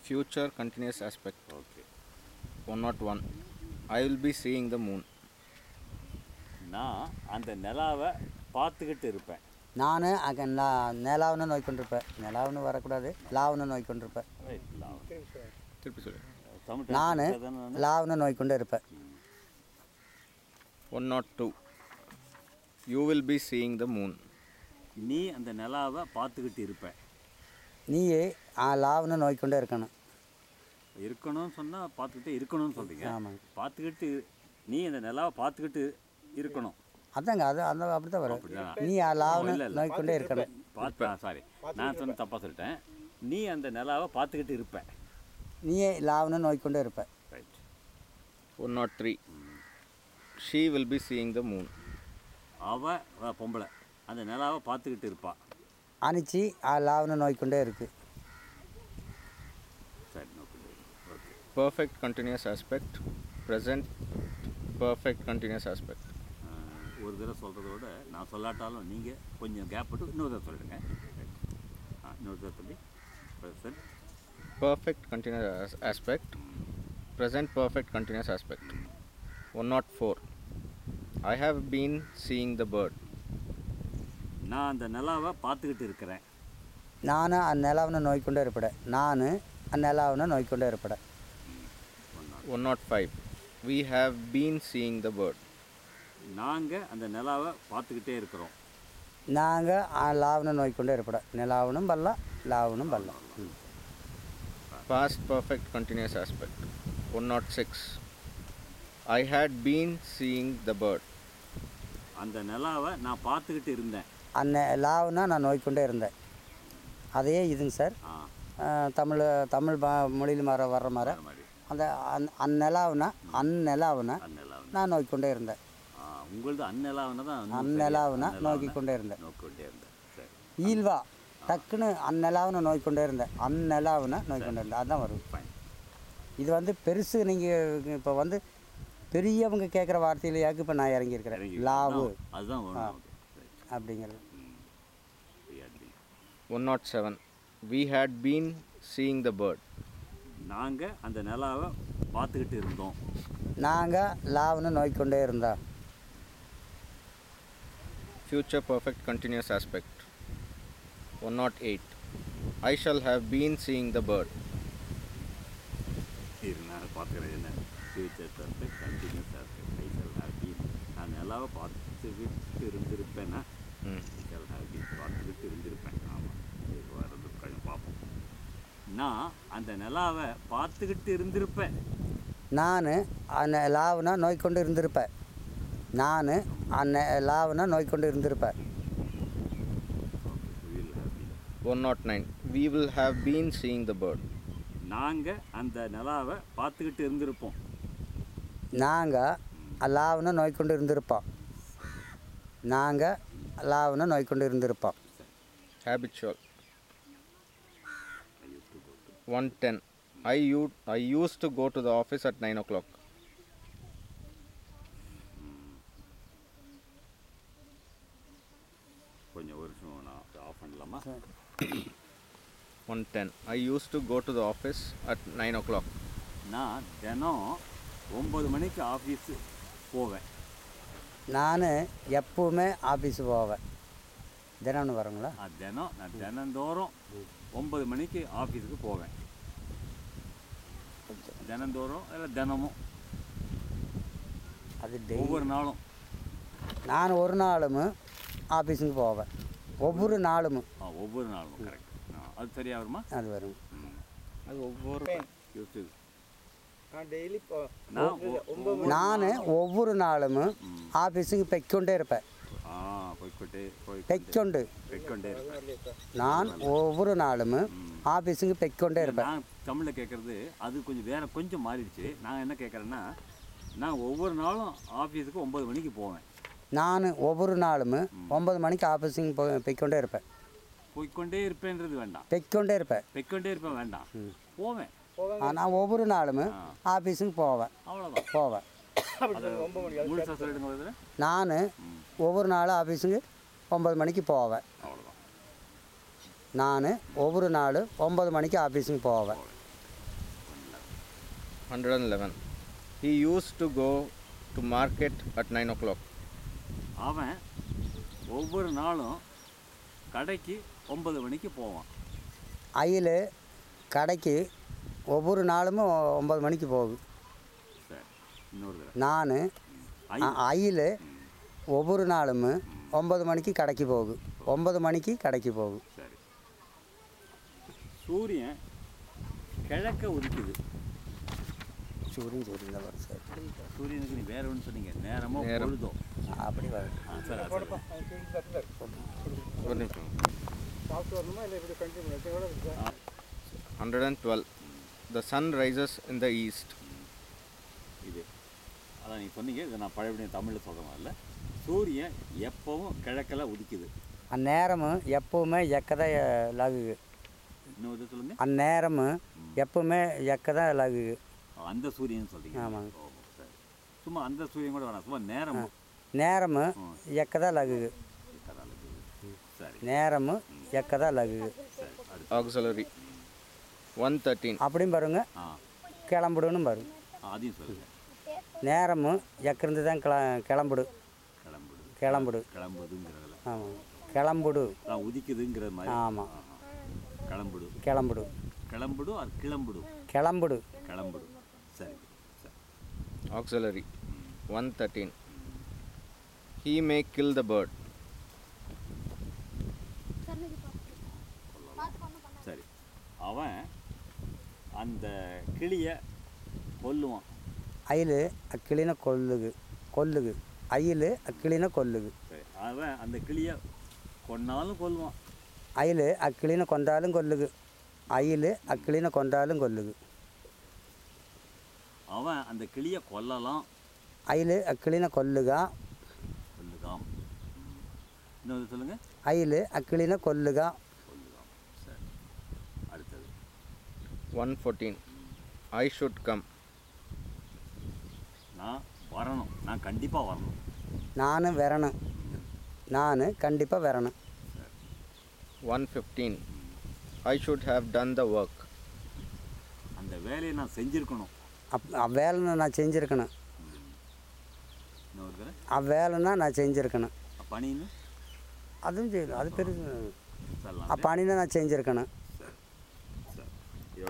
Future continuous aspect. Okay 101. I will be seeing the moon. நான் அந்த நிலாவை பார்த்துக்கிட்டு இருப்பேன் நான் அங்கே நான் நிலாவுன்னு நோய்க்கொண்டிருப்பேன் நிலாவுன்னு வரக்கூடாது லாவுன்னு நோய்க்கொண்டிருப்பேன் ரைட் லா- திருப்பி சொல்லு தமிழ் நான் translate தானே நானு? லாவுன்னு நோய்க்கொண்டு இருப்பேன் one not two you will be seeing the moon நீ அந்த நிலாவை பார்த்துக்கிட்டு இருப்ப நீயே ஆ லாவுன்னு நோய்க்கொண்டே இருக்கணும் இருக்கணும்னு சொன்னால் பார்த்துக்கிட்டே இருக்கணும்னு சொல்கிறீங்க ஆமாங்க பார்த்துக்கிட்டு நீ அந்த நிலாவை பார்த்துக்கிட்டு இருக்கணும் அதாங்க அது அந்த அப்படி தான் வரும் அப்படிதான். நீ ஆ லாவுன்னு இல்ல, இல்ல. நோய்க்கொண்டே இருக்கணும் பார்த்தா சாரி நான் சொன்ன தப்பாக சொல்லிட்டேன் நீ அந்த நிலாவை பார்த்துக்கிட்டு இருப்ப நீயே லாவுன்னு நோய்க்கொண்டே இருப்ப right one not three she will be seeing the moon அவ அவ பொம்பளை அந்த நிலாவை பார்த்துக்கிட்டு இருப்பா அணிச்சு ஆ லாவுன்னு நோய்க்கொண்டே இருக்கு சரி okay okay perfect continuous aspect present perfect continuous aspect ah ஒரு தடவை சொல்கிறத விட நான் சொல்லாட்டாலும் நீங்கள் கொஞ்சம் கேப் விட்டு இன்னொரு தடவை சொல்லிடுங்க Right. ஆ இன்னொரு தடவை சொல்லி present perfect continuous aspect present perfect continuous aspect 104 i have been seeing the bird நான் அந்த நிலாவை பார்த்துக்கிட்டு இருக்கிறேன் நான் அந்த நிலாவுன்னு நோய்க்கொண்டே இருப்பட நான் அந்த நிலாவுன்னு நோய்க்கொண்டே இருப்பட 105 we have been seeing the bird நாங்கள் அந்த நிலாவை பார்த்துக்கிட்டே இருக்கிறோம் நாங்கள் லாவுன்னு நோய்க்கொண்டே இருப்பட நிலாவுனும் பல்ல லாவுனும் பல்ல ம். past perfect continuous aspect 106 i had been seeing the bird அந்த நிலாவை நான் பார்த்துக்கிட்டு இருந்தேன் அந்த லாவுனா நான் நோய்க்கொண்டே இருந்தேன் அதையே இதுங்க சார் ஆ அஹ், தமிழ் தமிழ் பா மொழியில் வர வர்ற மாதிரி அந்த மாதிரி அந்த அந் அந்நிலாவுனா அந்நிலாவுனா அந்த நிலாவை நான் நோய்க்கொண்டே இருந்தேன் ஆ உங்களது அந்நிலாவுனா தான் இன்னும் அந்நிலாவுனா சரியா. நோக்கிக்கொண்டே இருந்தேன் நோக்கிக்கொண்டே இருந்தேன் சரி ஈல்வா டக்குன்னு அந்நிலாவுன்னு நோய்க்கொண்டே இருந்தேன் அந்நிலாவுனா நோய்க்கொண்டே இருந்தேன் அதுதான் வரும் ஃபைன் இது வந்து பெருசு நீங்கள் இப்போ வந்து பெரியவங்க கேட்குற வார்த்தையிலேயாக்கு இப்போ நான் இறங்கியிருக்கிறேன் லாவு அதுதான் வேணும் நமக்கு ரைட் அப்படிங்கிறது ம் 107 we had been seeing the bird நாங்கள் அந்த நிலாவை பார்த்துக்கிட்டு இருந்தோம் நாங்கள் லாவுன்னு நோய்க்கொண்டே இருந்தோம் future perfect continuous aspect 108 i shall have been seeing the bird இரு நான் பார்க்குறேன் என்ன future perfect continuous perfect I shall have been நான் நிலாவை பார்த்துக்கிட்டு இருந்திருப்பேன்னா ம். ஐ ஷல் ஹேவ் பீன் பார்த்துக்கிட்டு இருந்திருப்பேன் ஆமாம் இது வரது கொஞ்சம் பார்ப்போம் நான் அந்த நிலாவை பார்த்துக்கிட்டு இருந்திருப்பேன் நான் அந்த லாவுனா நோய்க்கொண்டு இருந்திருப்பேன் நான் அந்த லாவுனா நோய்க்கொண்டு இருந்திருப்பேன் will have been 109 we will have been seeing the bird நாங்கள் அந்த நிலாவை பார்த்துக்கிட்டு இருந்திருப்போம் நாங்கள் லாவுனா நோய்க்கொண்டு இருந்திருப்போம் நாங்கள் லாவுனா நோய்க்கொண்டு இருந்திருப்போம் habitual I used to go to 110 I, u- I used to go to the office at 9 o'clock கொஞ்சம் ஒரு நிமிஷம் நான் ஆஃப் பண்ணலாமா 110 I used to go to the office at 9 o'clock நான் தினம் ஒம்பது மணிக்கு ஆஃபீஸு போவேன் நான் எப்பவுமே ஆஃபீஸு போவேன் தினம்னு வரங்களா ஆ, தினம் நான் தினந்தோறும் ஒம்பது மணிக்கு ஆஃபீஸுக்கு போவேன் தினந்தோறும் இல்லை தினமும் அது டெய்லி ஒவ்வொரு நாளும் நான் ஒரு நாளும் ஆஃபீஸுக்கு போவேன் ஒவ்வொரு நாளும் ஆ ஒவ்வொரு நாளும் கரெக்ட் அது சரியா வருமா அது வரும் ம். அது ஒவ்வொரு யோசிச்சு. நான் டெய்லி நான் ஒ- நான் ஒவ்வொரு நாளும் ஆஃபீஸுக்கு பெக்கொண்டே இருப்பேன் ஆ போய்க்கொண்டே போய் பெக்கொண்டு போய்க்கொண்டே இருப்பேன் நான் ஒவ்வொரு நாளும் ஆஃபீஸுக்கு பெக்கொண்டே இருப்பேன் நான் தமிழில் கேட்குறது அது கொஞ்சம் வேற கொஞ்சம் மாறிடுச்சு நான் என்ன கேட்குறேன்னா நான் ஒவ்வொரு நாளும் ஆஃபீஸுக்கு ஒம்பது மணிக்கு போவேன் நான் ஒவ்வொரு நாளும் ஒன்பது மணிக்கு ஆஃபீஸுக்கு போ பெக்கொண்டே இருப்பேன் போய்க்கொண்டே இருப்பேன்றது வேண்டாம் பெக்கொண்டே இருப்பேன் போய்க்கொண்டே இருப்பேன் வேண்டாம் போவேன் ஆ, நான் ஒவ்வொரு நாளும் ஆஃபீஸுக்கு போவேன் அவ்வளோதான் போவேன் அது முழுசாக சொல்லிடுங்க ஒரு தடவை. நான் ஒவ்வொரு நாளும் ஆஃபீஸுக்கு ஒம்பது மணிக்கு போவேன் அவ்வளோதான் நான் ஒவ்வொரு நாளும் ஒம்பது மணிக்கு ஆஃபீஸுக்கு போவேன் 111. He used to go to market at 9 o'clock. அவன் ஒவ்வொரு நாளும் கடைக்கு ஒன்பது மணிக்கு போவான் அயில் கடைக்கு ஒவ்வொரு நாளும் ஒம்பது மணிக்கு போகுது சரி இன்னொரு தடவை நான் ஐ அயில் ஒவ்வொரு நாளும் ஒம்பது மணிக்கு கடைக்கு போகுது ஒம்பது மணிக்கு கடைக்கு போகுது சரி சூரியன் கிழக்க உதிக்குது சூரியன் சூரியன் தான் வரும் சார் சூரியனுக்கு நீ வேற ஒன்று சொன்னீங்க நேரமோ நேரம். பொழுதோ அப்படி வரும் ஆ சரி அது சரி. ஒரு நிமிஷம். சாப்பிட்டு வரணுமா இல்லை இப்படி கண்டினியூ எத்தனை இருக்கு sir 112. The sun rises in the east. இது அதான் நீ சொன்னீங்க இதை நான் பழைய தமிழில் சொல்கிறேன் இல்லை சூரியன் எப்பவும் கிழக்கில் உதிக்குது அந்நேரமும் எப்பவுமே எக்கதான் லகுகு இன்னும் இது சொல்லுங்க அந்நேரமும் எப்பவுமே எக்கதான் லகுகு அந்த சூரியன் சொல்றீங்க ஆமாங்க. ஓ சரி சும்மா அந்த சூரியன் கூட வேணாம் சும்மா நேரமும் நேரமும் எக்கதான் லகுகு இருக்கதால இருக்குது. சரி நேரமும் எக்கதான் லகுகு சரி அடுத்து Auxiliary. 113. அப்படியும் பாருங்க ஆ கிளம்பிடுன்னு பாருங்க ஆ, அதையும் சொல்லுங்க நேரமும் எக்கிருந்து தான் கிள கிளம்புடு கிளம்புது கிளம்புடு கிளம்புதுங்கிறதுல ஆமாம் கிளம்புடு அதான் உதிக்குதுங்கிற மாதிரி ஆமாம் ஆஹா. கிளம்புடு கிளம்புடு கிளம்புடு அது கிளம்புடு கிளம்புடு கிளம்புடு சரி சரி Auxiliary. 113. He may kill the bird. சரி அவன் அந்த கிளியை கொல்லுவான் அயில் அக்கிளின கொல்லுகு கொல்லுகு அயில் அக்கிளின கொல்லுகு சரி அவன் அந்த கிளியை கொன்னாலும் கொல்லுவான் அயில் அக்கிளின கொண்டாலும் கொல்லுகு அயில் அக்கிளின கொண்டாலும் கொல்லுகு அவன் அந்த கிளியை கொல்லலாம் அயில் அக்கிளின கொல்லுகா கொல்லுகாம் இன்னொரு சொல்லுங்க அயில் அக்கிளின கொல்லுகா கொல்லுகாம் சரி அடுத்தது 114. I should come. நான் வரணும் நான் கண்டிப்பாக வரணும் நான் வரணும் நான் கண்டிப்பாக வரணும் 115. I should have done the work. அந்த வேலையை நான் செஞ்சுருக்கணும் அப் அவ்வேலைன்னா நான் செஞ்சுருக்கணும் இன்னொரு தடவை அவ்வேலைன்னா நான் செஞ்சுருக்கணும் பணின்னு அதுவும் செய்யணும் அது பெருசு சொல்லலாம் அப்பணினா நான் செஞ்சுருக்கணும்